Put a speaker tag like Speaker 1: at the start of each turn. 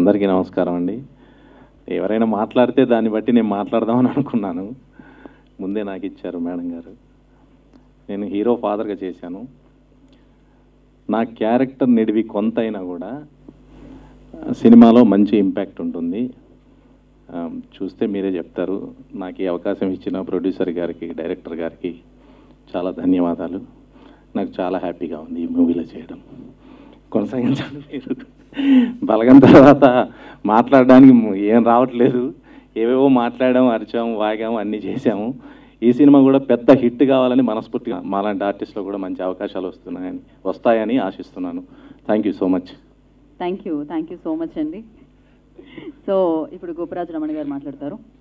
Speaker 1: అందరికీ నమస్కారం అండి ఎవరైనా మాట్లాడితే దాన్ని బట్టి నేను మాట్లాడదామని అనుకున్నాను ముందే నాకు ఇచ్చారు మేడం గారు నేను హీరో ఫాదర్గా చేశాను నా క్యారెక్టర్ నిడివి కొంత అయినా కూడా ఆ, సినిమాలో మంచి ఇంపాక్ట్ ఉంటుంది ఆ, చూస్తే మీరే చెప్తారు నాకు ఈ అవకాశం ఇచ్చిన ప్రొడ్యూసర్ గారికి డైరెక్టర్ గారికి చాలా ధన్యవాదాలు నాకు చాలా హ్యాపీగా ఉంది ఈ మూవీలో చేయడం కొనసాగించండి మీరు బలగం తర్వాత మాట్లాడడానికి ఏం రావట్లేదు ఏవేవో మాట్లాడాం అరిచాము వాగాము అన్నీ చేశాము ఈ సినిమా కూడా పెద్ద హిట్ కావాలని మనస్ఫూర్తిగా మాలాంటి ఆర్టిస్టులు కూడా మంచి అవకాశాలు వస్తున్నాయని వస్తాయని ఆశిస్తున్నాను thank you so much
Speaker 2: thank you thank you so much అండి సో ఇప్పుడు గోపరాజు రమణ గారు మాట్లాడతారు